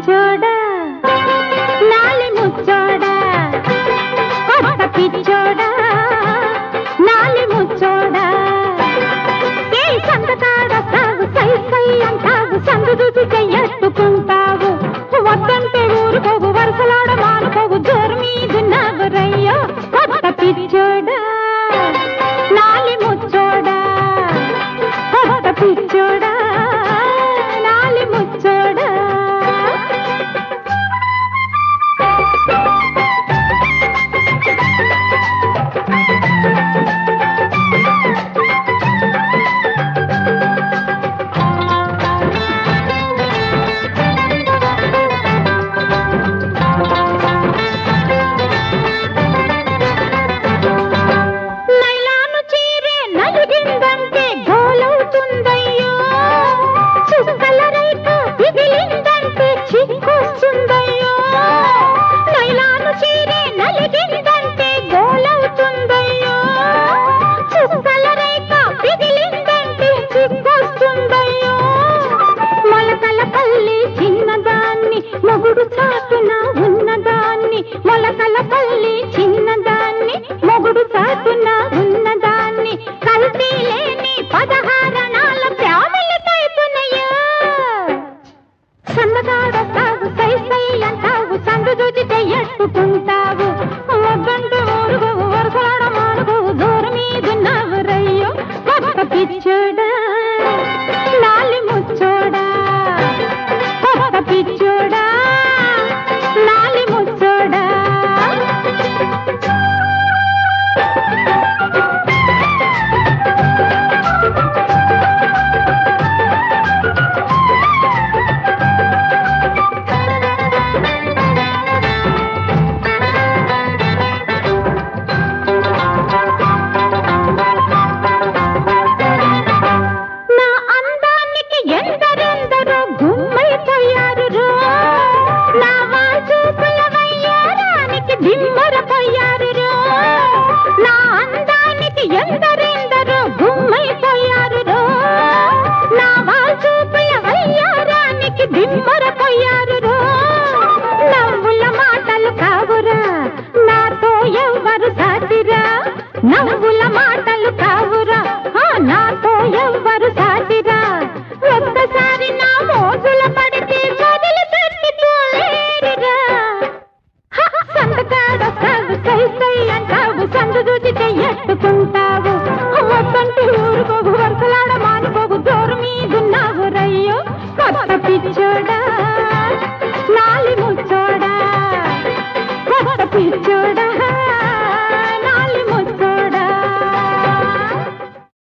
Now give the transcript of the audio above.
పిచ్చోడా నాలి ముచ్చోడా కొత్త పిచ్చోడా నాలి ముచ్చోడా ఏ సంతకాడ సాగు సై సై అంటావు సందు చూసి చెయ్యట్టుకుంటావు వద్దంటే ఊరుకోవు వరుసలాడ మానుకోవు జోరు మీదున్నావు రయ్యో కొత్త పిచ్చోడా నాలి ముచ్చోడా కొత్త పిచ్చోడా నాలి ముచ్చోడా నైలాను చీరే నలిగిందంటే గోలవుతుందయ్యో చుక్కల రేఖ పిగిలిందంటే చిక్కొస్తుందయ్యో నైలాను చీరే నలిగిందంటే గోలవుతుందయ్యో చుక్కల రేఖ పిగిలిందంటే చిక్కొస్తుందయ్యో మొలకల పల్లి చిన్నదాన్ని మొగుడు చాటున ఉన్నదాన్ని మొలకల పల్లి చిన్నదాన్ని మొగుడు చాటున ఉన్నదాన్ని కల్తీ లేని పదహారణాల ఫ్యామిలీ టైపునయ్యా సందగాడ సాగు సై సై అంటావు సందు చూచితే ఎట్టుకుంటావు వద్దంటే ఊరుగోవు వరుసలాడ మానుకోవు దూరం మీదున్నావు రయ్యో కొత్త పిచ్చోడా నాలి ముచ్చోడా కొత్త పిచ్చోడా నాలి ముచ్చోడా నా అందానికి ఎందరెందరో గుమ్మైపోయారు రో. నా వాల్చూపుల వయ్యారానికి దిమ్మరపోయారు రో. నా అందానికి ఎందరెందరో గుమ్మైపోయారు రో. నా వాల్చూపుల వయ్యారానికి దిమ్మరపోయారు రో. నవ్వుల మాటలు కావురా నాతో ఎవ్వరు సాటిరా నవ్వుల మాటలు కావురా ఆ, నాతో ఎవ్వరు సాటిరా ఒక్కసారి నా మోజుల పడితే వదిలి పెట్టుకోలేరురా హ, సంతకాడ సాగు సై సై అంటావు సందు చూచితే ఎట్టుకుంటావు వద్దంటే ఊరుకోవు వరుసలాడ మానుకోవు దూరం మీదున్నావు రయ్యో కొత్త పిచ్చోడా నాలి ముచ్చోడా కొత్త పిచ్చోడా